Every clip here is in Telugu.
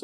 సో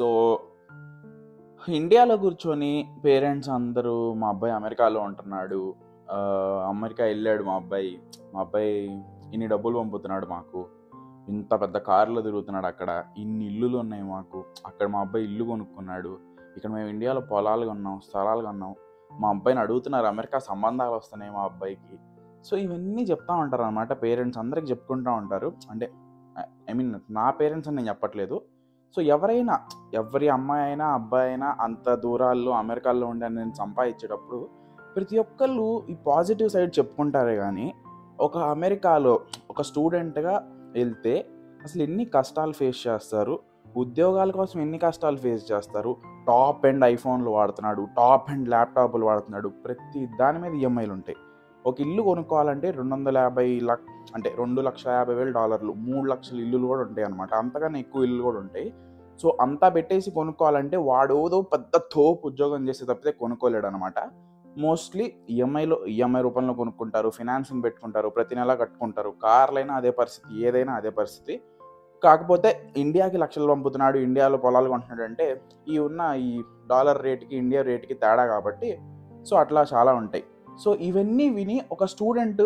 ఇండియాలో కూర్చొని పేరెంట్స్ అందరూ మా అబ్బాయి అమెరికాలో ఉంటున్నాడు ఆ, అమెరికా వెళ్ళాడు మా అబ్బాయి మా అబ్బాయి ఇన్ని డబ్బులు పంపుతున్నాడు మాకు ఇంత పెద్ద కారులో తిరుగుతున్నాడు అక్కడ ఇన్ని ఇల్లులు ఉన్నాయి మాకు అక్కడ మా అబ్బాయి ఇల్లు కొనుక్కున్నాడు ఇక్కడ మేము ఇండియాలో పొలాలు కొన్నాం స్థలాలు కొన్నాం మా అబ్బాయిని అడుగుతున్నారు అమెరికా సంబంధాలు వస్తున్నాయి మా అబ్బాయికి సో ఇవన్నీ చెప్తా ఉంటారు అనమాట పేరెంట్స్ అందరికి చెప్పుకుంటూ ఉంటారు అంటే ఐ మీన్ నా పేరెంట్స్ అని నేను చెప్పట్లేదు సో ఎవరైనా ఎవరి అమ్మాయి అయినా అబ్బాయి అయినా అంత దూరాల్లో అమెరికాలో ఉండి నేను సంపాదించేటప్పుడు ప్రతి ఒక్కళ్ళు ఈ పాజిటివ్ సైడ్ చెప్పుకుంటారే కానీ ఒక అమెరికాలో ఒక స్టూడెంట్గా వెళ్తే అసలు ఎన్ని కష్టాలు ఫేస్ చేస్తారు ఉద్యోగాల కోసం ఎన్ని కష్టాలు ఫేస్ చేస్తారు టాప్ అండ్ ఐఫోన్లు వాడుతున్నాడు టాప్ అండ్ ల్యాప్టాప్లు వాడుతున్నాడు ప్రతి దాని మీద ఈఎంఐలు ఉంటాయి ఒక ఇల్లు కొనుక్కోవాలంటే రెండు వందల యాభై లక్ అంటే రెండు లక్షల యాభై వేల డాలర్లు మూడు లక్షల ఇల్లులు కూడా ఉంటాయి అనమాట అంతకన్నా ఎక్కువ ఇల్లు కూడా ఉంటాయి సో అంతా పెట్టేసి కొనుక్కోవాలంటే వాడు ఏదో పెద్ద తోపు ఉద్యోగం చేసే తప్పితే కొనుక్కోలేడు అనమాట మోస్ట్లీ ఈఎంఐలో ఈఎంఐ రూపంలో కొనుక్కుంటారు ఫినాన్సింగ్ పెట్టుకుంటారు ప్రతి నెల కట్టుకుంటారు కార్లైనా అదే పరిస్థితి ఏదైనా అదే పరిస్థితి కాకపోతే ఇండియాకి లక్షలు పంపుతున్నాడు ఇండియాలో పొలాలు కొంటున్నాడు అంటే ఈ ఉన్న ఈ డాలర్ రేట్కి ఇండియా రేట్కి తేడా కాబట్టి సో అట్లా చాలా ఉంటాయి సో ఇవన్నీ విని ఒక స్టూడెంట్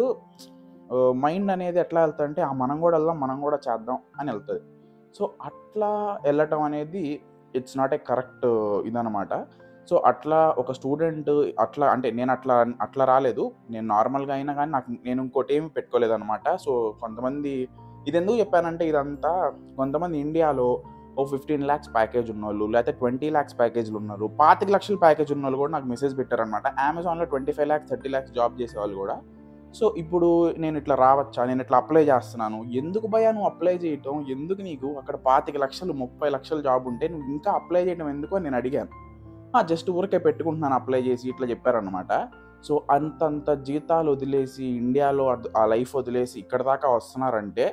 మైండ్ అనేది ఎట్లా వెళ్తుందంటే ఆ మనం కూడా వెళ్దాం మనం కూడా చేద్దాం అని వెళ్తుంది సో అట్లా వెళ్ళటం అనేది ఇట్స్ నాట్ ఏ కరెక్ట్ ఇదనమాట సో అట్లా ఒక స్టూడెంట్ అట్లా అంటే నేను అట్లా అట్లా రాలేదు నేను నార్మల్గా అయినా కానీ నాకు నేను ఇంకోటి ఏమి పెట్టుకోలేదు అనమాట సో కొంతమంది ఇది ఎందుకు చెప్పానంటే ఇదంతా కొంతమంది ఇండియాలో ఓ ఫిఫ్టీన్ ల్యాక్స్ ప్యాకేజ్ ఉన్నోళ్ళు లేకపోతే ట్వంటీ ల్యాక్స్ ప్యాకేజ్లు ఉన్నారు పాతిక లక్షల ప్యాకేజ్ ఉన్న వాళ్ళు కూడా నాకు మెసేజ్ పెట్టారనమాట అమెజాన్లో twenty five lakhs thirty lakhs job చేసే వాళ్ళు కూడా సో ఇప్పుడు నేను ఇట్లా రావచ్చా నేను ఇట్లా అప్లై చేస్తున్నాను ఎందుకు భయా నువ్వు అప్లై చేయటం ఎందుకు నీకు అక్కడ పాతిక లక్షలు ముప్పై లక్షల జాబ్ ఉంటే నువ్వు ఇంకా అప్లై చేయడం ఎందుకు అని నేను అడిగాను జస్ట్ ఊరికే పెట్టుకుంటున్నాను అప్లై చేసి ఇట్లా చెప్పారనమాట సో అంతంత జీతాలు వదిలేసి ఇండియాలో అద్- ఆ లైఫ్ వదిలేసి ఇక్కడ దాకా వస్తున్నారంటే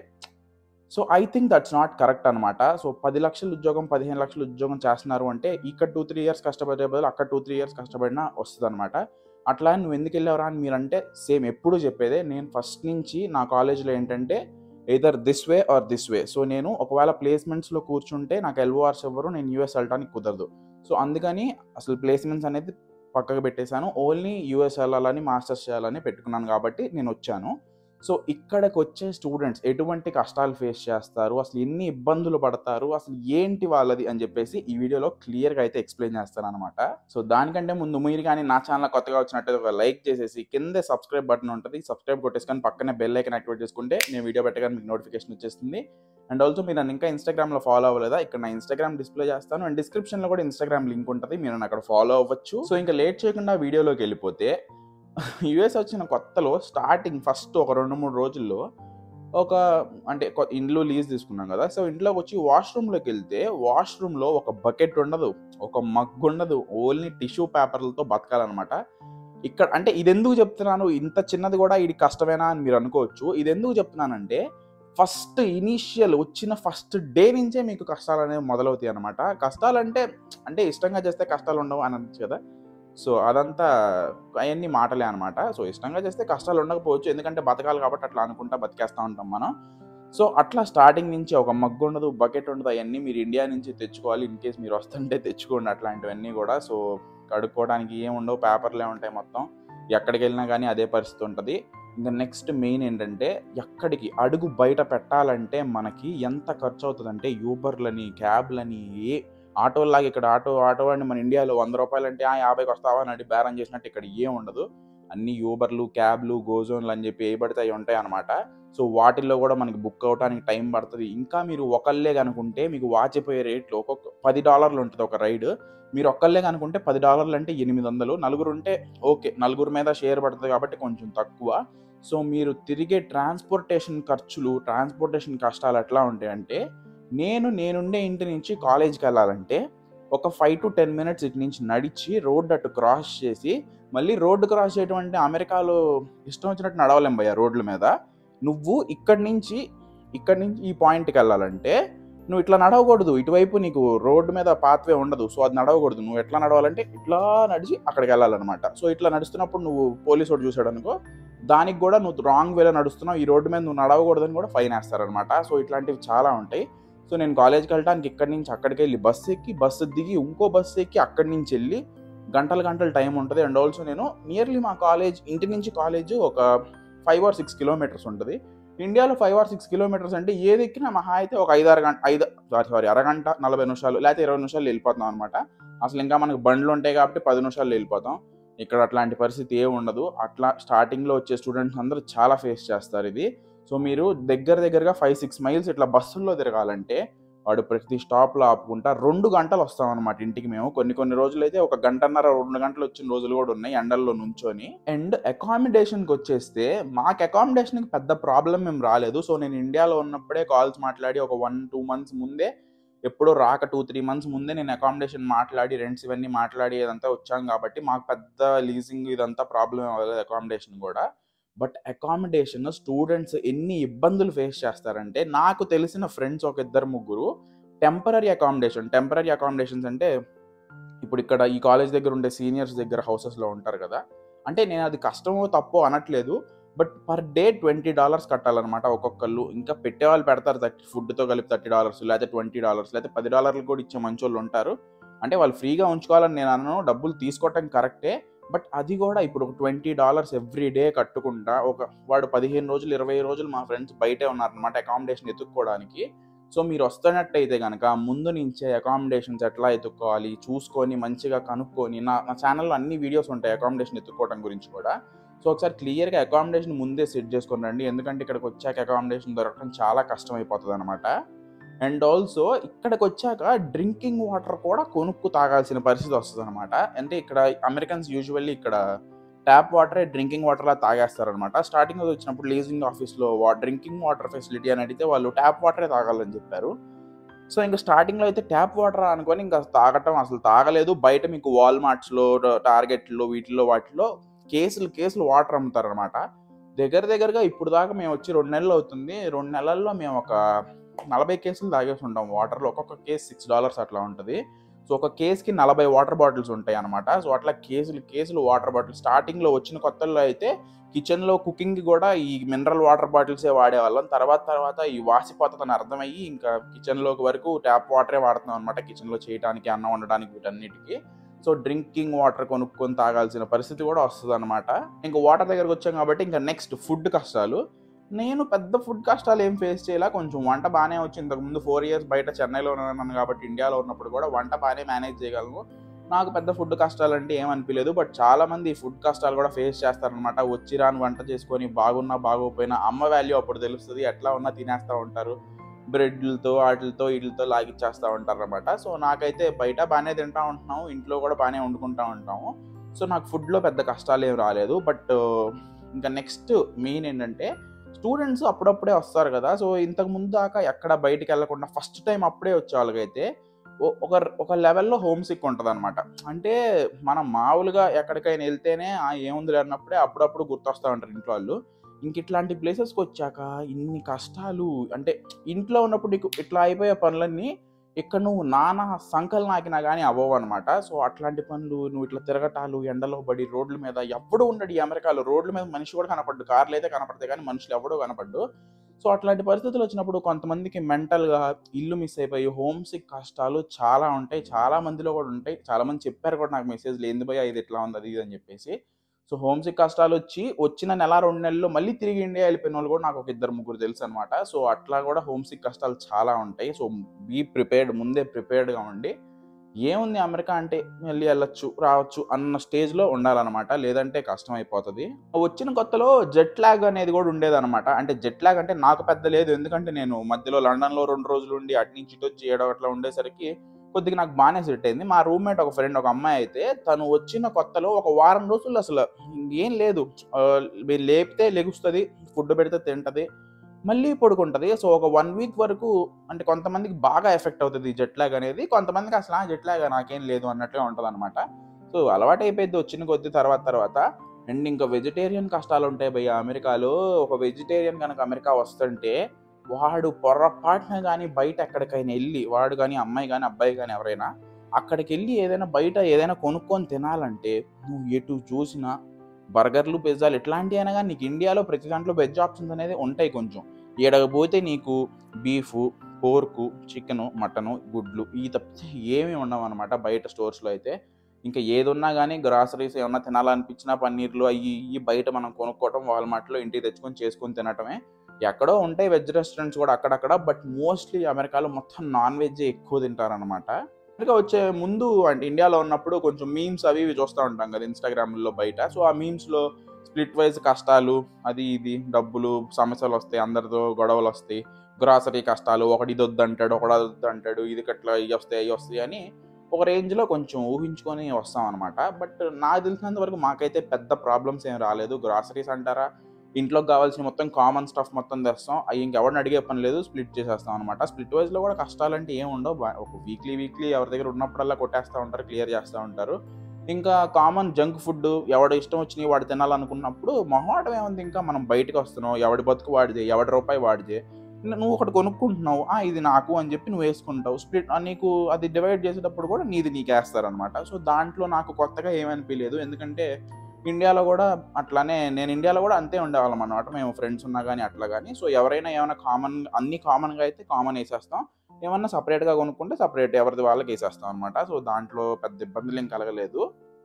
so I think that's not correct అనమాట సో పది లక్షల ఉద్యోగం పదిహేను లక్షల ఉద్యోగం చేస్తున్నారు అంటే ఇక్కడ టూ త్రీ ఇయర్స్ కష్టపడే బదులు అక్కడ టూ త్రీ ఇయర్స్ కష్టపడినా వస్తుంది అనమాట అట్లా అని నువ్వు ఎందుకు వెళ్ళావురా అని మీరంటే సేమ్ ఎప్పుడు చెప్పేదే నేను ఫస్ట్ నుంచి నా కాలేజ్లో ఏంటంటే either this way or this way so నేను ఒకవేళ ప్లేస్మెంట్స్లో కూర్చుంటే నాకు ఎల్ఓఆర్స్ ఎవరు నేను యూఎస్ వెళ్ళడానికి కుదరదు సో అందుకని అసలు ప్లేస్మెంట్స్ అనేది పక్కకు పెట్టేశాను ఓన్లీ యూఎస్ వెళ్ళాలని మాస్టర్స్ చేయాలని పెట్టుకున్నాను కాబట్టి నేను వచ్చాను సో ఇక్కడికి వచ్చే స్టూడెంట్స్ ఎటువంటి కష్టాలు ఫేస్ చేస్తారు అసలు ఎన్ని ఇబ్బందులు పడతారు అసలు ఏంటి వాళ్ళది అని చెప్పేసి ఈ వీడియోలో క్లియర్గా అయితే ఎక్స్ప్లెయిన్ చేస్తాను అనమాట సో దానికంటే ముందు మీరు కానీ నా ఛానల్ కొత్తగా వచ్చినట్టయితే ఒక లైక్ చేసేసి కిందే సబ్స్క్రైబ్ బటన్ ఉంటుంది సబ్స్క్రైబ్ కొట్టేసుకొని పక్కనే బెల్ ఐకన్ యాక్టివేట్ చేసుకుంటే నేను వీడియో పెట్టగానే మీకు నోటిఫికేషన్ వచ్చేస్తుంది అండ్ ఆల్సో మీరు నన్ను ఇంకా ఇన్స్టాగ్రామ్లో ఫాలో అవ్వలేదా ఇక్కడ నా ఇన్స్టాగ్రామ్ డిస్ప్లే చేస్తాను అండ్ డిస్క్రిప్షన్లో కూడా ఇన్స్టాగ్రామ్ లింక్ ఉంటుంది మీరు నన్ను అక్కడ ఫాలో అవ్వచ్చు సో ఇంకా లేట్ చేయకుండా వీడియోలోకి వెళ్ళిపోతే యుఎస్ వచ్చిన కొత్తలో స్టార్టింగ్ ఫస్ట్ ఒక రెండు మూడు రోజుల్లో ఒక అంటే కొ- ఇంట్లో లీజ్ తీసుకున్నాం కదా సో ఇంట్లోకి వచ్చి వాష్రూమ్లోకి వెళ్తే వాష్రూమ్లో ఒక బకెట్ ఉండదు ఒక మగ్ ఉండదు ఓన్లీ టిష్యూ పేపర్లతో బతకాలన్నమాట ఇక్కడ అంటే ఇది ఎందుకు చెప్తున్నాను ఇంత చిన్నది కూడా ఇది కష్టమేనా అని మీరు అనుకోవచ్చు ఇది ఎందుకు చెప్తున్నానంటే ఫస్ట్ ఇనీషియల్ వచ్చిన ఫస్ట్ డే నుంచే మీకు కష్టాలు అనేవి మొదలవుతాయి అనమాట కష్టాలు అంటే అంటే ఇష్టంగా చేస్తే కష్టాలు ఉండవు అని అనొచ్చు కదా సో అదంతా అవన్నీ మాటలే అనమాట సో ఇష్టంగా చేస్తే కష్టాలు ఉండకపోవచ్చు ఎందుకంటే బతకాలి కాబట్టి అట్లా అనుకుంటా బతికేస్తూ ఉంటాం మనం సో అట్లా స్టార్టింగ్ నుంచి ఒక మగ్గు ఉండదు బకెట్ ఉండదు అవన్నీ మీరు ఇండియా నుంచి తెచ్చుకోవాలి ఇన్ కేస్ మీరు వస్తుంటే తెచ్చుకోండి అట్లాంటివన్నీ కూడా సో కడుక్కోవడానికి ఏం ఉండవు పేపర్లే ఉంటాయి మొత్తం ఎక్కడికి వెళ్ళినా కానీ అదే పరిస్థితి ఉంటుంది ఇంకా నెక్స్ట్ మెయిన్ ఏంటంటే ఎక్కడికి అడుగు బయట పెట్టాలంటే మనకి ఎంత ఖర్చు అవుతుందంటే యూబర్లని క్యాబ్లని ఏ ఆటోలాగా ఇక్కడ ఆటో ఆటో అండి మన ఇండియాలో వంద రూపాయలు అంటే "ఆ, యాభైకి వస్తావా అని అడిగి బేరం చేసినట్టు ఇక్కడ ఏం ఉండదు అన్ని యూబర్లు క్యాబ్లు గోజోన్లు అని చెప్పి ఏ పడితే అవి ఉంటాయి అనమాట సో వాటిల్లో కూడా మనకి బుక్ అవడానికి టైం పడుతుంది ఇంకా మీరు ఒకళ్ళే కనుకుంటే మీకు వాచిపోయే రేట్లు ఒక్కొక్క పది డాలర్లు ఉంటుంది ఒక రైడ్ మీరు ఒక్కళ్ళే కనుకుంటే పది డాలర్లు అంటే ఎనిమిది వందలు నలుగురు ఉంటే ఓకే నలుగురు మీద షేర్ పడుతుంది కాబట్టి కొంచెం తక్కువ సో మీరు తిరిగే ట్రాన్స్పోర్టేషన్ ఖర్చులు ట్రాన్స్పోర్టేషన్ కష్టాలు ఎట్లా ఉంటాయంటే నేను నేనుండే ఇంటి నుంచి కాలేజ్కి వెళ్ళాలంటే ఒక ఫైవ్ టు టెన్ మినిట్స్ ఇటు నుంచి నడిచి రోడ్ అటు క్రాస్ చేసి మళ్ళీ రోడ్డు క్రాస్ చేయడం అంటే అమెరికాలో ఇష్టం వచ్చినట్టు నడవలేం భయ్య రోడ్ల మీద నువ్వు ఇక్కడి నుంచి ఇక్కడి నుంచి ఈ పాయింట్కి వెళ్ళాలంటే నువ్వు ఇట్లా నడవకూడదు ఇటువైపు నీకు రోడ్డు మీద పాత్వే ఉండదు సో అది నడవకూడదు నువ్వు ఎట్లా నడవాలంటే ఇట్లా నడిచి అక్కడికి వెళ్ళాలన్నమాట సో ఇట్లా నడుస్తున్నప్పుడు నువ్వు పోలీసు వాడు చూసాడు అనుకో దానికి కూడా నువ్వు రాంగ్ వేలో నడుస్తున్నావు ఈ రోడ్డు మీద నువ్వు నడవకూడదని కూడా ఫైన్ వేస్తారనమాట సో ఇట్లాంటివి చాలా ఉంటాయి సో నేను కాలేజ్కి వెళ్ళడానికి ఇక్కడి నుంచి అక్కడికి వెళ్ళి బస్సు ఎక్కి బస్సు దిగి ఇంకో బస్సు ఎక్కి అక్కడి నుంచి వెళ్ళి గంటల గంటల టైం ఉంటుంది అండ్ ఆల్సో నేను నియర్లీ మా కాలేజ్ ఇంటి నుంచి కాలేజ్ ఒక ఫైవ్ ఆర్ సిక్స్ కిలోమీటర్స్ ఉంటుంది ఇండియాలో ఫైవ్ ఆర్ సిక్స్ కిలోమీటర్స్ అంటే ఏది ఎక్కినా మహా అయితే ఒక ఐదు ఆరు గంట ఐదు సారీ సారీ అరగంట నలభై నిమిషాలు లేకపోతే ఇరవై నిమిషాలు వెళ్ళిపోతాం అనమాట అసలు ఇంకా మనకు బండ్లు ఉంటాయి కాబట్టి పది నిమిషాలు వెళ్ళిపోతాం ఇక్కడ అట్లాంటి పరిస్థితి ఏ ఉండదు అట్లా స్టార్టింగ్లో వచ్చే స్టూడెంట్స్ అందరూ చాలా ఫేస్ చేస్తారు ఇది సో మీరు దగ్గర దగ్గరగా ఫైవ్ సిక్స్ మైల్స్ ఇట్లా బస్సుల్లో తిరగాలంటే వాడు ప్రతి స్టాప్లో ఆపుకుంటా రెండు గంటలు వస్తాం అనమాట ఇంటికి మేము కొన్ని కొన్ని రోజులు అయితే ఒక గంటన్నర రెండు గంటలు వచ్చిన రోజులు కూడా ఉన్నాయి ఎండల్లో నుంచొని అండ్ అకామిడేషన్కి వచ్చేస్తే మాకు అకామిడేషన్కి పెద్ద ప్రాబ్లం మేము రాలేదు సో నేను ఇండియాలో ఉన్నప్పుడే కాల్స్ మాట్లాడి ఒక వన్ టూ మంత్స్ ముందే ఎప్పుడో రాక టూ త్రీ మంత్స్ ముందే నేను అకామిడేషన్ మాట్లాడి రెంట్స్ ఇవన్నీ మాట్లాడి ఇదంతా వచ్చాం కాబట్టి మాకు పెద్ద లీజింగ్ ఇదంతా ప్రాబ్లం అవ్వలేదు అకామిడేషన్ కూడా బట్ అకామిడేషన్ స్టూడెంట్స్ ఎన్ని ఇబ్బందులు ఫేస్ చేస్తారంటే నాకు తెలిసిన ఫ్రెండ్స్ ఒక ఇద్దరు ముగ్గురు టెంపరీ అకామిడేషన్ టెంపరీ అకామిడేషన్స్ అంటే ఇప్పుడు ఇక్కడ ఈ కాలేజ్ దగ్గర ఉండే సీనియర్స్ దగ్గర హౌసెస్లో ఉంటారు కదా అంటే నేను అది కష్టమో తప్పో అనట్లేదు but per day twenty dollars కట్టాలన్నమాట ఒక్కొక్కళ్ళు ఇంకా పెట్టేవాళ్ళు పెడతారు థర్టీ ఫుడ్తో కలిపి థర్టీ డాలర్స్ లేకపోతే ట్వంటీ డాలర్స్ లేకపోతే పది డాలర్లు కూడా ఇచ్చే మంచి వాళ్ళు ఉంటారు అంటే వాళ్ళు ఫ్రీగా ఉంచుకోవాలని నేను అన్నాను డబ్బులు తీసుకోవటం కరెక్టే బట్ అది కూడా ఇప్పుడు ఒక ట్వంటీ డాలర్స్ ఎవ్రీ డే కట్టుకుంటా ఒక వాడు పదిహేను రోజులు ఇరవై రోజులు మా ఫ్రెండ్స్ బయటే ఉన్నారనమాట అకామిడేషన్ ఎత్తుక్కోవడానికి సో మీరు వస్తున్నట్టయితే కనుక ముందు నుంచే అకామిడేషన్స్ ఎట్లా ఎత్తుక్కోవాలి చూసుకొని మంచిగా కనుక్కొని నా నా ఛానల్లో అన్ని వీడియోస్ ఉంటాయి అకామిడేషన్ ఎత్తుక్కోవడం గురించి కూడా సో ఒకసారి క్లియర్గా అకామిడేషన్ ముందే సెట్ చేసుకొని రండి ఎందుకంటే ఇక్కడికి వచ్చాక అకామిడేషన్ దొరకడం చాలా కష్టం అయిపోతుంది అనమాట అండ్ ఆల్సో ఇక్కడికి వచ్చాక డ్రింకింగ్ వాటర్ కూడా కొనుక్కు తాగాల్సిన పరిస్థితి వస్తుంది అనమాట అంటే ఇక్కడ అమెరికన్స్ యూజువల్లీ ఇక్కడ ట్యాప్ వాటరే డ్రింకింగ్ వాటర్లా తాగేస్తారనమాట స్టార్టింగ్ వచ్చినప్పుడు లీజింగ్ ఆఫీస్లో వా డ్రింకింగ్ వాటర్ ఫెసిలిటీ అని అడిగితే వాళ్ళు ట్యాప్ వాటరే తాగాలని చెప్పారు సో ఇంకా స్టార్టింగ్లో అయితే ట్యాప్ వాటర్ అనుకొని ఇంకా తాగటం అసలు తాగలేదు బయట మీకు వాల్మార్ట్స్లో టార్గెట్లో వీటిల్లో వాటిలో కేసులు కేసులు వాటర్ అమ్ముతారనమాట దగ్గర దగ్గరగా ఇప్పుడు దాకా మేము వచ్చి రెండు నెలలు అవుతుంది రెండు నెలల్లో మేము ఒక నలభై కేసులు తాగేసి ఉంటాం వాటర్లో ఒక్కొక్క కేసు సిక్స్ డాలర్స్ అట్లా ఉంటుంది సో ఒక కేసుకి నలభై వాటర్ బాటిల్స్ ఉంటాయి అనమాట సో అట్లా కేసులు కేసులు వాటర్ బాటిల్ స్టార్టింగ్లో వచ్చిన కొత్తల్లో అయితే కిచెన్లో కుకింగ్ కూడా ఈ మినరల్ వాటర్ బాటిల్సే వాడేవాళ్ళం తర్వాత తర్వాత ఈ వాసిపోతుందని అర్థమయ్యి ఇంకా కిచెన్లోకి వరకు ట్యాప్ వాటరే వాడుతున్నాం అనమాట కిచెన్లో చేయడానికి అన్నం వండడానికి వీటన్నిటికీ సో డ్రింకింగ్ వాటర్ కొనుక్కొని తాగాల్సిన పరిస్థితి కూడా వస్తుంది అనమాట ఇంకా వాటర్ దగ్గరకు వచ్చాం కాబట్టి ఇంకా నెక్స్ట్ ఫుడ్ కష్టాలు నేను పెద్ద ఫుడ్ కష్టాలు ఏం ఫేస్ చేయాల కొంచెం వంట బాగానే వచ్చింది ఇంతకుముందు ఫోర్ ఇయర్స్ బయట చెన్నైలో ఉన్నాను కాబట్టి ఇండియాలో ఉన్నప్పుడు కూడా వంట బాగానే మేనేజ్ చేయగలను నాకు పెద్ద ఫుడ్ కష్టాలు అంటే ఏమనిపించలేదు బట్ చాలా మంది ఫుడ్ కష్టాలు కూడా ఫేస్ చేస్తారనమాట వచ్చి రాని వంట చేసుకొని బాగున్నా బాగోపోయినా అమ్మ వాల్యూ అప్పుడు తెలుస్తుంది ఎట్లా ఉన్నా తినేస్తూ ఉంటారు బ్రెడ్లతో వాటితో వీటితో లాగిచ్చేస్తూ ఉంటారు అనమాట సో నాకైతే బయట బాగానే తింటా ఉంటున్నాము ఇంట్లో కూడా బాగానే వండుకుంటా ఉంటాము సో నాకు ఫుడ్లో పెద్ద కష్టాలు ఏం రాలేదు బట్ ఇంకా నెక్స్ట్ మెయిన్ ఏంటంటే స్టూడెంట్స్ అప్పుడప్పుడే వస్తారు కదా సో ఇంతకు ముందు దాకా ఎక్కడ బయటికి వెళ్ళకుండా ఫస్ట్ టైం అప్పుడే వచ్చే వాళ్ళకైతే ఓ- ఒక ఒక లెవెల్లో హోమ్ సిక్ ఉంటుంది అనమాట అంటే మనం మామూలుగా ఎక్కడికైనా వెళ్తేనే "ఆ, ఏముంది అన్నప్పుడే అప్పుడప్పుడు గుర్తొస్తూ ఉంటారు ఇంట్లో వాళ్ళు ఇంక ఇట్లాంటి ప్లేసెస్కి వచ్చాక ఇన్ని కష్టాలు అంటే ఇంట్లో ఉన్నప్పుడు నీకు ఇట్లా అయిపోయే పనులన్నీ ఇక్కడ నువ్వు నానా సంకలు నాకినా కానీ అవ్వవు అనమాట సో అట్లాంటి పనులు నువ్వు ఇట్లా తిరగటాలు ఎండలో పడి రోడ్ల మీద ఎవడు ఉండడు ఈ అమెరికాలో రోడ్ల మీద మనిషి కూడా కనపడ్డు కార్లు అయితే కనపడతాయి కానీ మనుషులు ఎవడో కనపడ్డు సో అట్లాంటి పరిస్థితులు వచ్చినప్పుడు కొంతమందికి మెంటల్గా ఇల్లు మిస్ అయిపోయి హోమ్ సిక్ కష్టాలు చాలా ఉంటాయి చాలా మందిలో కూడా ఉంటాయి చాలా మంది చెప్పారు కూడా నాకు మెసేజ్లు ఏంది భయ ఇది ఇట్లా ఉంది అది ఇది అని చెప్పేసి సో హోమ్ సిక్ కష్టాలు వచ్చి వచ్చిన నెల రెండు నెలల్లో మళ్ళీ తిరిగి ఇండియా వెళ్ళిపోయిన వాళ్ళు కూడా నాకు ఒక ఇద్దరు ముగ్గురు తెలుసు అనమాట సో అట్లా కూడా హోమ్ సిక్ కష్టాలు చాలా ఉంటాయి సో బీ ప్రిపేర్డ్ ముందే ప్రిపేర్డ్గా ఉండి ఏముంది అమెరికా అంటే వెళ్ళి వెళ్ళొచ్చు రావచ్చు అన్న స్టేజ్లో ఉండాలన్నమాట లేదంటే కష్టం అయిపోతుంది వచ్చిన కొత్తలో జెట్ లాగ్ అనేది కూడా ఉండేదన్నమాట అంటే జెట్ లాగ్ అంటే నాకు పెద్ద లేదు ఎందుకంటే నేను మధ్యలో లండన్లో రెండు రోజులు ఉండి అటు నుంచి ఇటు వచ్చి ఏడో అట్లా ఉండేసరికి కొద్దిగా నాకు బాగానే సెట్ అయింది మా రూమ్మేట్ ఒక ఫ్రెండ్ ఒక అమ్మాయి అయితే తను వచ్చిన కొత్తలో ఒక వారం రోజులు అసలు ఏం లేదు ఆ, మీరు లేపితే లెగుస్తుంది ఫుడ్ పెడితే తింటది మళ్ళీ పడుకుంటుంది సో ఒక వన్ వీక్ వరకు అంటే కొంతమందికి బాగా ఎఫెక్ట్ అవుతుంది జెట్ లాగ్ అనేది కొంతమందికి అసలు ఆ జెట్ లాగ్ నాకేం లేదు అన్నట్టుగా ఉంటుంది అనమాట సో అలవాటు అయిపోయింది వచ్చిన కొద్ది తర్వాత తర్వాత అండ్ ఇంకా వెజిటేరియన్ కష్టాలు ఉంటాయి భయ్య అమెరికాలో ఒక వెజిటేరియన్ కనుక అమెరికా వస్తుంటే వాడు పొరపాటున కానీ బయట ఎక్కడికైనా వెళ్ళి వాడు కానీ అమ్మాయి కానీ అబ్బాయి కానీ ఎవరైనా అక్కడికి వెళ్ళి ఏదైనా బయట ఏదైనా కొనుక్కొని తినాలంటే నువ్వు ఎటు చూసినా బర్గర్లు పిజ్జాలు ఇట్లాంటివి అయినా కానీ నీకు ఇండియాలో ప్రతి దాంట్లో వెజ్ ఆప్షన్స్ అనేది ఉంటాయి కొంచెం ఈడకు పోతే నీకు బీఫ్ పోర్కు చికెను మటను గుడ్లు ఈ తప్పితే ఏమీ ఉండవు అనమాట బయట స్టోర్స్లో అయితే ఇంకా ఏది ఉన్నా కానీ గ్రాసరీస్ ఏమన్నా తినాలనిపించినా పన్నీర్లు అవి ఇవి బయట మనం కొనుక్కోవటం వాల్మార్ట్లో ఇంటికి తెచ్చుకొని చేసుకొని తినటమే ఎక్కడో ఉంటాయి వెజ్ రెస్టారెంట్స్ కూడా అక్కడక్కడ బట్ మోస్ట్లీ అమెరికాలో మొత్తం నాన్ వెజ్ ఎక్కువ తింటారనమాట అమెరికా వచ్చే ముందు అంటే ఇండియాలో ఉన్నప్పుడు కొంచెం మీమ్స్ అవి ఇవి చూస్తూ ఉంటాం కదా ఇన్స్టాగ్రామ్లో బయట సో ఆ మీమ్స్లో స్ప్లిట్ వైజ్ కష్టాలు అది ఇది డబ్బులు సమస్యలు వస్తాయి అందరితో గొడవలు వస్తాయి గ్రాసరీ కష్టాలు ఒకటి ఇది వద్దు అంటాడు ఒకటి అది వద్దు అంటాడు ఇది కట్లా ఇవి వస్తాయి అవి వస్తాయి అని ఒక రేంజ్లో కొంచెం ఊహించుకొని వస్తాం అనమాట బట్ నాకు తెలిసినంత వరకు మాకైతే పెద్ద ప్రాబ్లమ్స్ ఏం రాలేదు గ్రాసరీస్ అంటారా ఇంట్లోకి కావాల్సిన మొత్తం కామన్ స్టఫ్ మొత్తం తెస్తాం అవి ఇంకెవరిని అడిగే పని లేదు స్ప్లిట్ చేసేస్తాం అనమాట స్ప్లిట్ వైజ్లో కూడా కష్టాలంటే ఏం ఉండవు బా- ఒక వీక్లీ వీక్లీ ఎవరి దగ్గర ఉన్నప్పుడల్లా కొట్టేస్తూ ఉంటారు క్లియర్ చేస్తూ ఉంటారు ఇంకా కామన్ జంక్ ఫుడ్ ఎవడ ఇష్టం వచ్చినాయి వాడు తినాలనుకున్నప్పుడు మొహమాటం ఏముంది ఇంకా మనం బయటకు వస్తున్నావు ఎవడి బతుకు వాడిదే ఎవడి రూపాయి వాడిదే నువ్వు ఒకటి కొనుక్కుంటున్నావు ఆ ఇది నాకు అని చెప్పి నువ్వు వేసుకుంటావు స్ప్లిట్ నీకు అది డివైడ్ చేసేటప్పుడు కూడా నీది నీకు వేస్తారనమాట సో దాంట్లో నాకు కొత్తగా ఏమనిపించలేదు ఎందుకంటే ఇండియాలో కూడా అట్లానే నేను ఇండియాలో కూడా అంతే ఉండేవాళ్ళం అనమాట మేము ఫ్రెండ్స్ ఉన్నా కానీ అట్లా కానీ సో ఎవరైనా ఏమైనా కామన్ అన్ని కామన్గా అయితే కామన్ వేసేస్తాం ఏమన్నా సపరేట్గా కొనుక్కుంటే సపరేట్ ఎవరిది వాళ్ళకి వేసేస్తాం అనమాట సో దాంట్లో పెద్ద ఇబ్బందులు ఏం కలగలేదు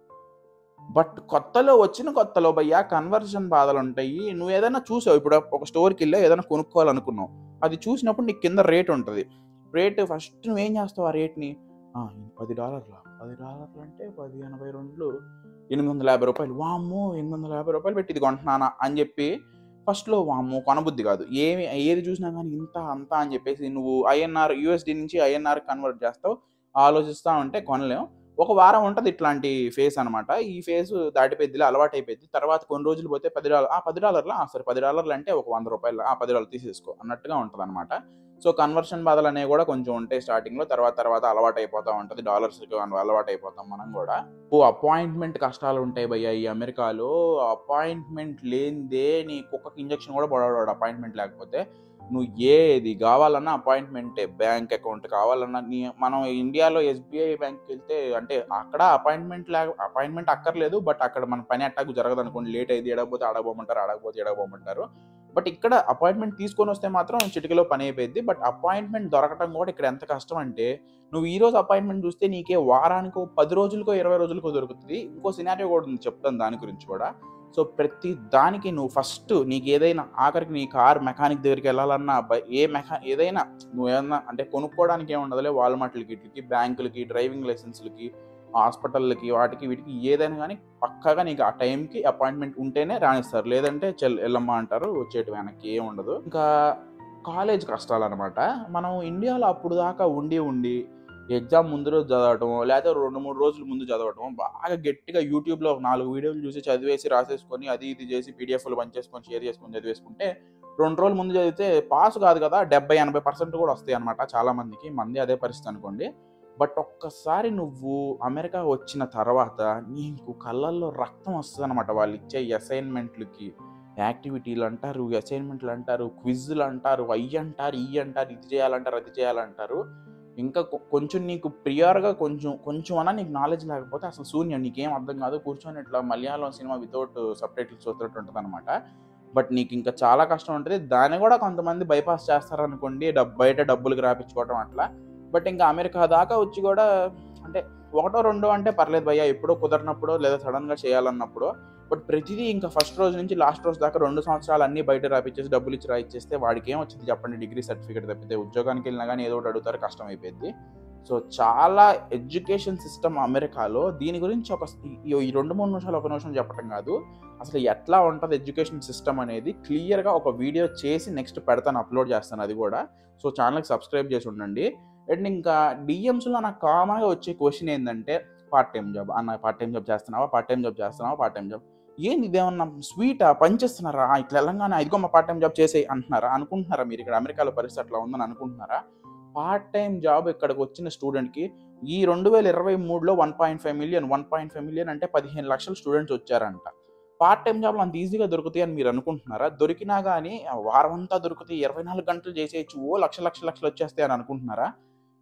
బట్ కొత్తలో వచ్చిన కొత్తలో భయ్యా కన్వర్షన్ బాధలు ఉంటాయి నువ్వు ఏదైనా చూసావు ఇప్పుడు ఒక స్టోర్కి వెళ్ళి ఏదైనా కొనుక్కోవాలనుకున్నావు అది చూసినప్పుడు నీకు కింద రేట్ ఉంటుంది రేట్ ఫస్ట్ నువ్వేం చేస్తావు ఆ రేట్ని "ఆ, ఇది పది డాలర్ల పది డాలర్లు అంటే పది ఎనభై రెండు ఎనిమిది వందల యాభై రూపాయలు వామ్మో ఎనిమిది వందల యాభై రూపాయలు పెట్టి ఇది కొంటున్నానా అని చెప్పి ఫస్ట్లో వామ్మో కొనబుద్ధి కాదు ఏమి ఏది చూసినా కానీ ఇంత అంత అని చెప్పేసి నువ్వు ఐఎన్ఆర్ యూఎస్డి నుంచి ఐఎన్ఆర్ కన్వర్ట్ చేస్తావు ఆలోచిస్తా ఉంటే కొనలేం ఒక వారం ఉంటుంది ఇట్లాంటి ఫేస్ అనమాట ఈ ఫేస్ దాటిపోయిద్దిలే అలవాటు అయిపోయింది తర్వాత కొన్ని రోజులు పోతే పది డాలర్ ఆ పది డాలర్లు ఆ సరే పది డాలర్లు అంటే ఒక వంద రూపాయలు ఆ పది డాలర్లు తీసేసుకో అన్నట్టుగా ఉంటుంది అనమాట సో కన్వర్షన్ బాధలు అనేవి కూడా కొంచెం ఉంటాయి స్టార్టింగ్లో తర్వాత తర్వాత అలవాటు అయిపోతూ ఉంటుంది డాలర్స్కి అలవాటు అయిపోతాం మనం కూడా ఓ అపాయింట్మెంట్ కష్టాలు ఉంటాయి భయ్య ఈ అమెరికాలో అపాయింట్మెంట్ లేనిదే నీ కుక్కకి ఇంజక్షన్ కూడా పడవాడు అపాయింట్మెంట్ లేకపోతే నువ్వు ఏది కావాలన్నా అపాయింట్మెంటే బ్యాంక్ అకౌంట్ కావాలన్నా నీ మనం ఇండియాలో ఎస్బీఐ బ్యాంక్కి వెళ్తే అంటే అక్కడ అపాయింట్మెంట్ లేక అపాయింట్మెంట్ అక్కర్లేదు బట్ అక్కడ మన పని అట్టాకు జరగదు అనుకోండి లేట్ అయింది ఎడకపోతే అడగబోమంటారు అడగపోతే ఎడగబోమంటారు బట్ ఇక్కడ అపాయింట్మెంట్ తీసుకొని వస్తే మాత్రం చిటికలో పని అయిపోయింది బట్ అపాయింట్మెంట్ దొరకటం కూడా ఇక్కడ ఎంత కష్టం అంటే నువ్వు ఈ రోజు అపాయింట్మెంట్ చూస్తే నీకే వారానికో పది రోజులకో ఇరవై రోజులకో దొరుకుతుంది ఇంకో సినారియో కూడా ఉంది చెప్తాను దాని గురించి కూడా సో ప్రతి దానికి నువ్వు ఫస్ట్ నీకు ఏదైనా ఆఖరికి నీ కార్ మెకానిక్ దగ్గరికి వెళ్ళాలన్నా బై- ఏ మెకా ఏదైనా నువ్వు ఏమన్నా అంటే కొనుక్కోవడానికి ఏముండదులే వాల్మార్ట్లకి వీటికి బ్యాంకులకి డ్రైవింగ్ లైసెన్స్లకి హాస్పిటల్కి వాటికి వీటికి ఏదైనా కానీ పక్కాగా నీకు ఆ టైంకి అపాయింట్మెంట్ ఉంటేనే రాణిస్తారు లేదంటే చెల్ వెళ్ళమ్మా అంటారు వచ్చేటి వెనక్కి ఏం ఉండదు ఇంకా కాలేజ్ కష్టాలు అనమాట మనం ఇండియాలో అప్పుడు దాకా ఉండి ఉండి ఎగ్జామ్ ముందు రోజు చదవటం లేకపోతే రెండు మూడు రోజులు ముందు చదవటం బాగా గట్టిగా యూట్యూబ్లో ఒక నాలుగు వీడియోలు చూసి చదివేసి రాసేసుకొని అది ఇది చేసి పీడిఎఫ్లు పంచేసుకొని షేర్ చేసుకొని చదివేసుకుంటే రెండు రోజులు ముందు చదివితే పాస్ కాదు కదా డెబ్బై ఎనభై పర్సెంట్ కూడా వస్తాయి అనమాట చాలా మందికి మంది అదే పరిస్థితి అనుకోండి బట్ ఒక్కసారి నువ్వు అమెరికా వచ్చిన తర్వాత నీకు కళ్ళల్లో రక్తం వస్తుంది అనమాట వాళ్ళు ఇచ్చే అసైన్మెంట్లకి యాక్టివిటీలు అంటారు అసైన్మెంట్లు అంటారు క్విజ్లు అంటారు అయ్యి అంటారు ఇవి అంటారు ఇది చేయాలంటారు అది చేయాలంటారు ఇంకా కొ- కొంచెం నీకు ప్రియర్గా కొంచెం కొంచెం అన్నా నీకు నాలెడ్జ్ లేకపోతే అసలు శూన్యం నీకేం అర్థం కాదు కూర్చొని ఇట్లా మలయాళం సినిమా వితౌట్ సబ్టైటిల్స్ చూస్తున్నట్టు ఉంటుంది అనమాట బట్ నీకు ఇంకా చాలా కష్టం ఉంటుంది దాన్ని కూడా కొంతమంది బైపాస్ చేస్తారనుకోండి డబ్ బయట డబ్బులకి రాపించుకోవడం అట్లా బట్ ఇంకా అమెరికా దాకా వచ్చి కూడా అంటే ఒకటో రెండో అంటే పర్లేదు భయ్యా ఎప్పుడో కుదరినప్పుడు లేదా సడన్గా చేయాలన్నప్పుడు బట్ ప్రతిదీ ఇంకా ఫస్ట్ రోజు నుంచి లాస్ట్ రోజు దాకా రెండు సంవత్సరాలు అన్ని బయట రాపిచ్చేసి డబ్బులు ఇచ్చి రాయిచ్చేస్తే వాడికి ఏం వచ్చింది చెప్పండి డిగ్రీ సర్టిఫికేట్ తప్పితే ఉద్యోగానికి వెళ్ళినా కానీ ఏదో ఒకటి అడుగుతారు కష్టం అయిపోయింది సో చాలా ఎడ్యుకేషన్ సిస్టమ్ అమెరికాలో దీని గురించి ఒక ఈ- ఈ రెండు మూడు నిమిషాలు ఒక నిమిషం చెప్పడం కాదు అసలు ఎట్లా ఉంటుంది ఎడ్యుకేషన్ సిస్టమ్ అనేది క్లియర్గా ఒక వీడియో చేసి నెక్స్ట్ పెడతాను అప్లోడ్ చేస్తాను అది కూడా సో ఛానల్కి సబ్స్క్రైబ్ చేసి ఉండండి అండ్ ఇంకా డిఎమ్స్లో నాకు కామన్గా వచ్చే క్వశ్చన్ ఏంటంటే పార్ట్ టైం జాబ్ అన్న పార్ట్ టైం జాబ్ చేస్తున్నావా పార్ట్ టైం జాబ్ చేస్తున్నావా పార్ట్ టైం జాబ్ ఏంది ఇదేమన్నా స్వీటా పనిచేస్తున్నారా ఇట్లా తెలంగాణ ఇదిగో మా పార్ట్ టైం జాబ్ చేసేయి అంటున్నారా అనుకుంటున్నారా మీరు ఇక్కడ అమెరికాలో పరిస్థితి అట్లా ఉందని అనుకుంటున్నారా పార్ట్ టైం జాబ్ ఇక్కడికి వచ్చిన స్టూడెంట్కి ఈ రెండు వేల ఇరవై మూడులో one point five million one point five million అంటే పదిహేను లక్షల స్టూడెంట్స్ వచ్చారంట పార్ట్ టైం జాబ్లు అంత ఈజీగా దొరుకుతాయి అని మీరు అనుకుంటున్నారా దొరికినా కానీ వారం అంతా దొరుకుతాయి ఇరవై నాలుగు గంటలు చేసేయచ్చు ఓ లక్ష లక్ష లక్షలు వచ్చేస్తాయి అని అనుకుంటున్నారా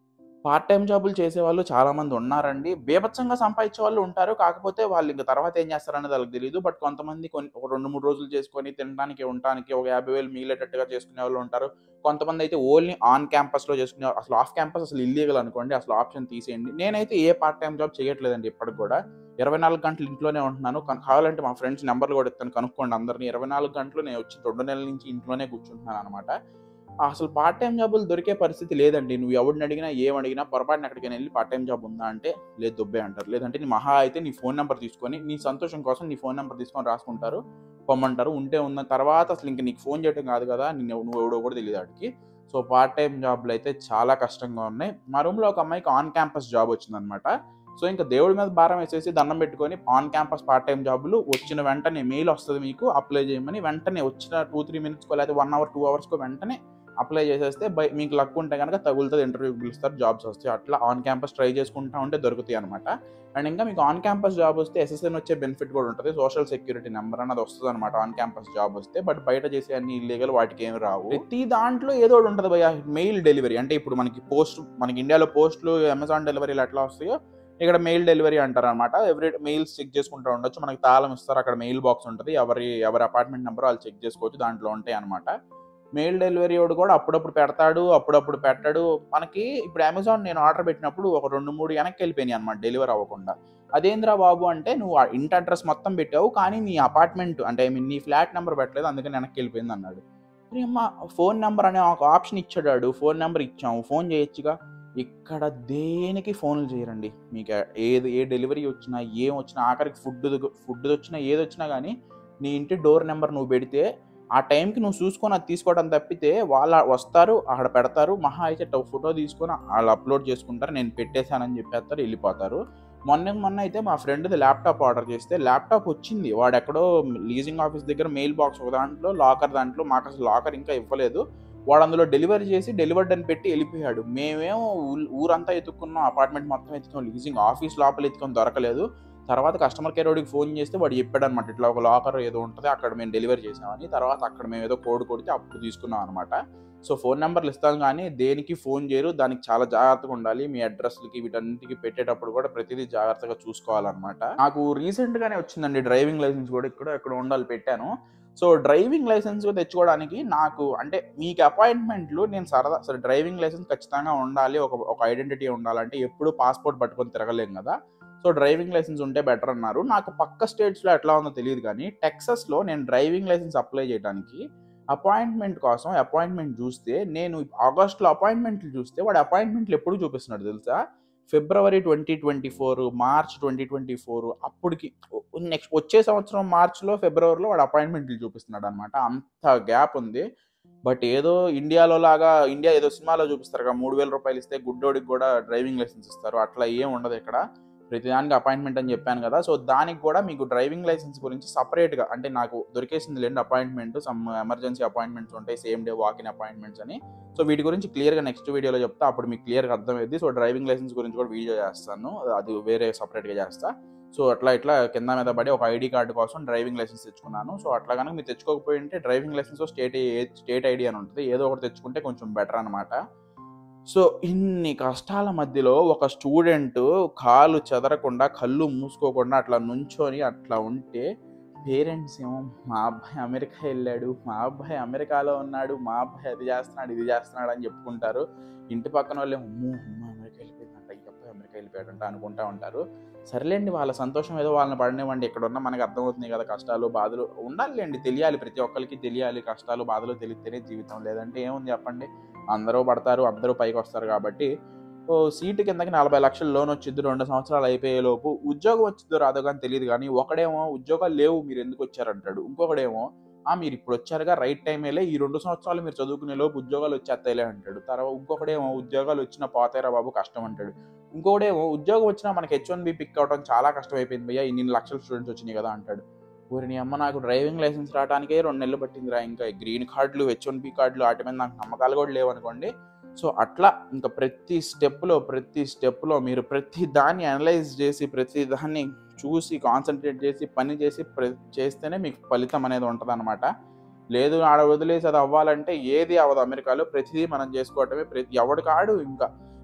పార్ట్ టైమ్ జాబులు చేసేవాళ్ళు చాలామంది ఉన్నారండి. బీభత్సంగా సంపాదించే వాళ్ళు ఉంటారు. కాకపోతే వాళ్ళు ఇంక తర్వాత ఏం చేస్తారనేది వాళ్ళకి తెలీదు. బట్ కొంతమంది కొన్ని ఒక 2, 3 రోజులు చేసుకొని తినడానికి, ఉండటానికి ఒక 50,000 మిగిలేటట్టుగా చేసుకునేవాళ్ళు ఉంటారు. కొంతమందయితే ఓన్లీ ఆన్ క్యాంపస్‌లో చేసుకునే అసలు ఆఫ్ క్యాంపస్ అసలు ఇల్లీగల్ అనుకోండి. అసలు ఆప్షన్ తీసేయండి. నేనైతే ఏ పార్ట్ టైమ్ జాబ్ చేయట్లేదండి ఇప్పటికి గూడా. 24 గంటలు ఇంట్లోనే ఉంటున్నాను. కన్ కావాలంటే మా ఫ్రెండ్స్ నంబర్‌లు గూడా ఇస్తాను కనుక్కోండి అందరిని. 24 గంటలు నేను వచ్చి 2 నెలల నుంచి ఇంట్లోనే కూర్చుంటున్నాననమాట. అసలు పార్ట్ టైమ్ జాబులు దొరికే పరిస్థితి లేదండి. నువ్వు ఎవడిని అడిగినా, ఏమడిగినా పొరపాటున ఎక్కడికైనా ఎళ్లి పార్ట్ టైమ్ జాబ్ ఉందా అంటే, లేదు దొబ్బేయి అంటారు. లేదంటే నీ మహా అయితే నీ ఫోను నంబర్ తీసుకొని, నీ సంతోషం కోసం నీ ఫోను నంబర్ తీసుకొని రాసుకుంటారు. పొమ్మంటారు. ఉంటే ఉన్న తర్వాత అసలు ఇంక నీకు ఫోను చేయటం కాదు కదా! నిన్ను నువ్వెవడో కూడా తెలీదు ఆడికి. సో, పార్ట్ టైమ్ జాబులయితే చాలా కష్టంగా ఉన్నాయి. మా రూమ్‌లో ఒక అమ్మాయికి ఆన్ క్యాంపస్ జాబ్ వచ్చిందనమాట. సో, ఇంక దేవుడి మీద భారం వేసేసి దండం పెట్టుకొని ఆన్ క్యాంపస్ పార్ట్ టైమ్ జాబులు వచ్చిన వెంటనే మెయిల్ వస్తది మీకు అప్లై చేయమని. వెంటనే వచ్చిన 2, 3 మినిట్స్‌కో లేకపోతే 1 అవర్, 2 అవర్స్‌కో వెంటనే అప్లై చేసేస్తే బై మీకు లక్ ఉంటే గనక తగులుతది. ఇంటర్వ్యూకి పిలుస్తారు. జాబ్స్ వస్తాయి. అట్లా ఆన్ క్యాంపస్ ట్రై చేసుకుంటా ఉంటే దొరుకుతాయనమాట. అండ్ ఇంకా మీకు ఆన్ క్యాంపస్ జాబ్ వస్తే ఎస్ఎస్ఎన్ వచ్చే బెనిఫిట్ కూడా ఉంటది. సోషల్ సెక్యూరిటీ నంబర్ అన్నది వస్తదనమాట ఆన్ క్యాంపస్ జాబ్ వస్తే. బట్ బయట చేసే అన్ని ఇల్లీగల్ వాటికేమి రావు. ప్రతి దాంట్లో ఏదో ఒకటి ఉంటది భయ్యా. మెయిల్ డెలివరీ అంటే ఇప్పుడు మనకి పోస్ట్ మనకి ఇండియాలో పోస్ట్‌లు, అమెజాన్ డెలివరీలు ఎట్లా వస్తాయో ఇక్కడ మెయిల్ డెలివరీ అంటారనమాట. ఎవ్రీ మెయిల్స్ చెక్ చేసుకుంటా ఉండొచ్చు. మనకి తాళం ఇస్తారు. అక్కడ మెయిల్ బాక్స్ ఉంటది. ఎవరి ఎవరి అపార్ట్మెంట్ నంబరో ఆళ్ళు చెక్ చేసుకోవచ్చు. దాంట్లో ఉంటాయనమాట. మెయిల్ డెలివరీ వోడు కూడా అప్పుడప్పుడు పెడతాడు. అప్పుడప్పుడు పెట్టడు. మనకి ఇప్పుడు అమెజాన్ నేను ఆర్డర్ పెట్టినప్పుడు ఒక 2, 3 వెనక్కెళ్ళిపోయినాయి అనమాట డెలివరీ అవ్వకుండా. అదేందిరా బాబు అంటే నువ్వు ఆ ఇంటి అడ్రెస్ మొత్తం పెట్టావు. కానీ నీ అపార్ట్మెంట్ అంటే ఐ మీన్ నీ ఫ్లాట్ నంబర్ పెట్టలేదు. అందుకని వెనక్కెళ్ళిపోయింది అన్నాడు. అరేయమ్మ ఫోను నంబర్ అనే ఒక ఆప్షన్ ఇచ్చాడు ఆడు. ఫోను నంబర్ ఇచ్చాము. ఫోను చేయొచ్చుగా. ఇక్కడ దేనికి ఫోనులు చేయరండి. మీకు ఏది ఏ డెలివరీ వచ్చినా, ఏం వచ్చినా ఆఖరికి ఫుడ్‌ది ఫుడ్‌దొచ్చినా ఏదొచ్చినా గానీ నీ ఇంటి డోర్ నంబర్ నువ్వు పెడితే ఆ టైంకి నువ్వు చూసుకొని అది తీసుకోవడం తప్పితే వాళ్ళు వస్తారు. ఆడ పెడతారు. మహా అయితే ట ఫోటో తీసుకొని ఆళ్ళు అప్‌లోడ్ చేసుకుంటారు. నేను పెట్టేసానని చెప్పేస్తారు. ఎళ్ళిపోతారు. మొన్నకి మొన్న అయితే మా ఫ్రెండ్‌ది ల్యాప్‌టాప్ ఆర్డర్ చేస్తే ల్యాప్‌టాప్ వచ్చింది. వాడెక్కడో లీజింగ్ ఆఫీస్ దగ్గర మెయిల్ బాక్స్ ఒక దాంట్లో లాకర్ దాంట్లో మాకసలు లాకర్ ఇంకా ఇవ్వలేదు. వాడు అందులో డెలివరీ చేసి డెలివర్డ్ అని పెట్టి ఎళ్ళిపోయాడు. మేమేమో ఊల్ ఊరంతా ఎతుక్కున్నాం. అపార్ట్మెంట్ మొత్తం ఎతికాం. లీజింగ్ ఆఫీస్ లోపల ఎతికాం దొరకలేదు. తర్వాత కస్టమర్ కేర్ వాడికి ఫోన్ చేస్తే వాడు చెప్పాడనమాట. ఇట్లా ఒక లాకర్ ఏదో ఉంటది. అక్కడ మేము డెలివరీ చేసామని. తర్వాత అక్కడ మేము ఏదో కోడ్ కొడితే అప్పుడు తీసుకున్నాం అనమాట. సో, ఫోను నంబర్‌లు ఇస్తాం గానీ దేనికి ఫోన్ చేయరు. దానికి చాలా జాగ్రత్తగా ఉండాలి. మీ అడ్రెస్‌లకి వీటన్నిటికి పెట్టేటప్పుడు కూడా ప్రతిదీ జాగ్రత్తగా చూసుకోవాలనమాట. నాకు రీసెంట్‌గానే వచ్చిందండి డ్రైవింగ్ లైసెన్స్ కూడా ఇక్కడో ఎక్కడో ఉండాలి పెట్టాను. సో, డ్రైవింగ్ లైసెన్స్ తెచ్చుకోవడానికి నాకు అంటే మీకు అపాయింట్మెంట్‌లు నేను సరదా అసలు డ్రైవింగ్ లైసెన్స్ ఖచ్చితంగా ఉండాలి. ఒక ఒక ఐడెంటిటీ ఉండాలంటే ఎప్పుడు పాస్‌పోర్ట్ పట్టుకొని తిరగలేం గదా! సో, డ్రైవింగ్ లైసెన్స్ ఉంటే బెటర్ అన్నారు. నాకు పక్క స్టేట్స్‌లో ఎట్లా ఉందో తెలీదు గానీ టెక్సాస్‌లో నేను డ్రైవింగ్ లైసెన్స్ అప్లై చేయడానికి అపాయింట్మెంట్ కోసం అపాయింట్మెంట్ చూస్తే నేను ఆగస్ట్‌లో అపాయింట్మెంట్‌లు చూస్తే వాడు అపాయింట్మెంట్‌లు ఎప్పుడు చూపిస్తున్నాడు తెలుసా? ఫిబ్రవరి 2024, మార్చ్ 2024 అప్పటికి నెక్స్ట్ వచ్చే సంవత్సరం మార్చ్‌లో, ఫిబ్రవరిలో వాడు అపాయింట్మెంట్‌లు చూపిస్తున్నాడనమాట. అంత గ్యాప్ ఉంది. బట్ ఏదో ఇండియాలో లాగా ఇండియా ఏదో సినిమాలో చూపిస్తారుగా రూ. 3000 ఇస్తే గుడ్డోడికి కూడా డ్రైవింగ్ లైసెన్స్ ఇస్తారు. అట్లా ఏం ఉండదు ఇక్కడ. ప్రతిదానికి అపాయింట్మెంట్ అని చెప్పాను కదా! సో, దానికి కూడా మీకు డ్రైవింగ్ లైసెన్స్ గురించి సెపరేట్‌గా అంటే నాకు దొరికేసిందిలెండి అపాయింట్మెంట్. సమ్ ఎమర్జెన్సీ అపాయింట్మెంట్స్ ఉంటాయి. Same day walk in appointments అని. సో, వీటి గురించి క్లియర్‌గా నెక్స్ట్ వీడియోలో చెప్తా. అప్పుడు మీకు క్లియర్‌గా అర్థమైద్ది. సో, డ్రైవింగ్ లైసెన్స్ గురించి కూడా వీడియో చేస్తాను. అది వేరే సెపరేట్‌గా చేస్తా. సో, అట్లా ఇట్లా కింద మీద పడి ఒక ఐడీ కార్డ్ కోసం డ్రైవింగ్ లైసెన్స్ తెచ్చుకున్నాను. సో, అట్లా గనుక మీరు తెచ్చుకోకపోయుంటే డ్రైవింగ్ లైసెన్స్‌లో స్టేట్ స్టేట్ ఐడీ అని ఉంటది. ఏదో ఒకటి తెచ్చుకుంటే కొంచెం బెటర్ అనమాట. సో, ఇన్ని కష్టాల మధ్యలో ఒక స్టూడెంటు కాలు చెదరకుండా, కళ్ళు మూసుకోకుండా అట్లా నుంచొని అట్లా ఉంటే పేరెంట్స్ ఏమో మా అబ్బాయి అమెరికా ఎళ్ళాడు. మా అబ్బాయి అమెరికాలో ఉన్నాడు. మా అబ్బాయి అది చేస్తున్నాడు, ఇది చేస్తున్నాడు అని చెప్పుకుంటారు. ఇంటి పక్కనోళ్ళేమో అమ్మో! అమ్మ అమెరికా ఎళ్ళిపోయిందంట. ఈ అబ్బాయి అమెరికా ఎళ్ళిపోయాడంట అనుకుంటా ఉంటారు. సర్లేండి వాళ్ళ సంతోషం ఏదో వాళ్ళని పడనివ్వండి. ఇక్కడున్న మనకు అర్థమవుతున్నాయి కదా! కష్టాలు, బాధలు ఉండాలిలెండి. తెలియాలి ప్రతి ఒక్కళ్ళకి తెలియాలి. కష్టాలు, బాధలు తెలిస్తేనే జీవితం. లేదంటే ఏముంది చెప్పండి. అందరూ పడతారు. అందరూ పైకొస్తారు కాబట్టి ఓహ్, సీటు కిందకి 40,00,000 లోన్ వచ్చిద్ది. 2 సంవత్సరాలు అయిపోయేలోపు ఉద్యోగం వచ్చిద్దో రాదో గాని తెలీదు గానీ ఒకడేమో ఉద్యోగాలు లేవు మీరెందుకొచ్చారంటాడు. ఇంకొకడేమో ఆ! మీరిప్పుడొచ్చారుగా రైట్ టైమేలే. ఈ 2 సంవత్సరాలు మీరు చదువుకునే లోపు ఉద్యోగాలు వచ్చేస్తాయిలే అంటాడు. తర్వా ఇంకొకడేమో ఉద్యోగాలు వచ్చినా పోతాయిరా బాబు కష్టం అంటాడు. ఇంకొకడేమో ఉద్యోగం వచ్చినా మనకి హెచ్-1బీ పిక్ అవ్వడం చాలా కష్టమైపోయింది భయ్యా. ఇన్ని లక్షల స్టూడెంట్స్ వచ్చినాయి కదా! అంటాడు. ఓరి నీ అమ్మ నాకు డ్రైవింగ్ లైసెన్స్ రావడానికే 2 నెలలు పట్టిందిరా. ఇంకా గ్రీన్ కార్డ్‌లు, హెచ్-1బీ కార్డ్‌లు ఆటి మీద నాకు నమ్మకాలు కూడా లేవనుకోండి. సో, అట్లా ఇంకా ప్రతి స్టెప్‌లో, ప్రతి స్టెప్‌లో మీరు ప్రతి దాన్ని అనలైజ్ చేసి, ప్రతి దాన్ని చూసి, కాన్సంట్రేట్ చేసి, పని చేసి ప్ర చేస్తేనే మీకు ఫలితం అనేది ఉంటదనమాట. లేదు ఆడ వదిలేసి అది అవ్వాలంటే ఏది అవ్వదు అమెరికాలో. ప్రతిదీ మనం చేసుకోవటమే. ప్రతి ఎవడికాడు ఇంకా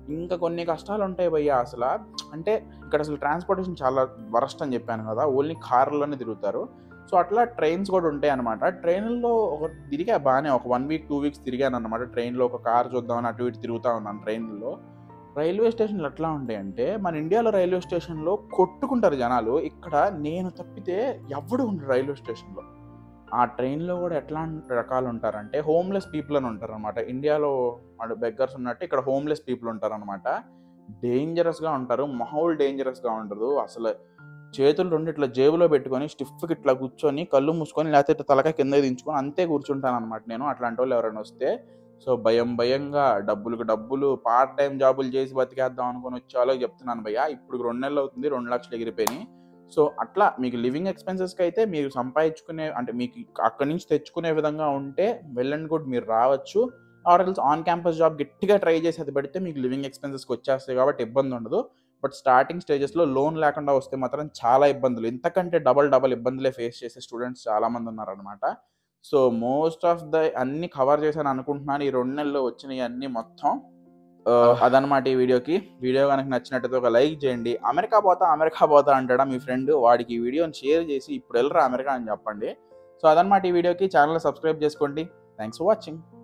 ఇంకా కొన్ని కష్టాలు ఉంటాయి భయ్య అసలు అంటే ఇక్కడ అసలు ట్రాన్స్పోర్టేషన్ చాలా వరస్ట్ అని చెప్పాను కదా ఓన్లీ కార్లోనే తిరుగుతారు సో అట్లా ట్రైన్స్ కూడా ఉంటాయి అనమాట ట్రైన్లో ఒక తిరిగా బాగానే ఒక వన్ వీక్ టూ వీక్స్ తిరిగాను అనమాట ట్రైన్లో ఒక కార్ చూద్దామని అటు ఇటు తిరుగుతూ ఉన్నాను ట్రైన్లో రైల్వే స్టేషన్లు ఎట్లా ఉంటాయంటే మన ఇండియాలో రైల్వే స్టేషన్లో కొట్టుకుంటారు జనాలు ఇక్కడ నేను తప్పితే ఎవడు ఉండరు రైల్వే స్టేషన్లో ఆ ట్రైన్లో కూడా ఎట్లా రకాలు ఉంటారంటే హోమ్లెస్ పీపుల్ అని ఉంటారు అనమాట ఇండియాలో వాడు బెగ్గర్స్ ఉన్నట్టు ఇక్కడ హోమ్లెస్ పీపుల్ ఉంటారు అనమాట డేంజరస్గా ఉంటారు మామూలు డేంజరస్గా ఉండదు అసలు చేతులు రెండు ఇట్లా జేబులో పెట్టుకొని స్టిఫ్కి ఇట్లా కూర్చొని కళ్ళు మూసుకొని లేకపోతే ఇట్లా తలకాయ కింద దించుకొని అంతే కూర్చుంటాను అనమాట నేను అట్లాంటి వాళ్ళు ఎవరైనా వస్తే సో భయం భయంగా డబ్బులకు డబ్బులు పార్ట్ టైం జాబులు చేసి బతికేద్దాం అనుకుని వచ్చే వాళ్ళకి చెప్తున్నాను భయ్య ఇప్పుడు రెండు నెలలు అవుతుంది రెండు లక్షలు ఎగిరిపోయినాయి సో అట్లా మీకు లివింగ్ ఎక్స్పెన్సెస్కి అయితే మీరు సంపాదించుకునే అంటే మీకు అక్కడి నుంచి తెచ్చుకునే విధంగా ఉంటే వెల్ అండ్ గుడ్ మీరు రావచ్చు ఆర్ఎల్స్ ఆన్ క్యాంపస్ జాబ్ గట్టిగా ట్రై చేసి అది పెడితే మీకు లివింగ్ ఎక్స్పెన్సెస్కి వచ్చేస్తాయి కాబట్టి ఇబ్బంది ఉండదు బట్ స్టార్టింగ్ స్టేజెస్లో లోన్ లేకుండా వస్తే మాత్రం చాలా ఇబ్బందులు ఇంతకంటే డబల్ డబల్ ఇబ్బందులే ఫేస్ చేసే స్టూడెంట్స్ చాలామంది ఉన్నారనమాట సో మోస్ట్ ఆఫ్ ద అన్ని కవర్ చేశాను అనుకుంటున్నాను ఈ రెండు నెలల్లో వచ్చినాయి అన్ని మొత్తం ఆ, అదనమాట ఈ వీడియోకి వీడియో కనుక నచ్చినట్టయితే ఒక లైక్ చేయండి అమెరికా పోతా అమెరికా పోతా అంటాడా మీ ఫ్రెండ్ వాడికి ఈ వీడియోని షేర్ చేసి ఇప్పుడు వెళ్ళరా అమెరికా అని చెప్పండి సో అదనమాట ఈ వీడియోకి ఛానల్ సబ్స్క్రైబ్ చేసుకోండి థ్యాంక్స్ ఫర్ వాచింగ్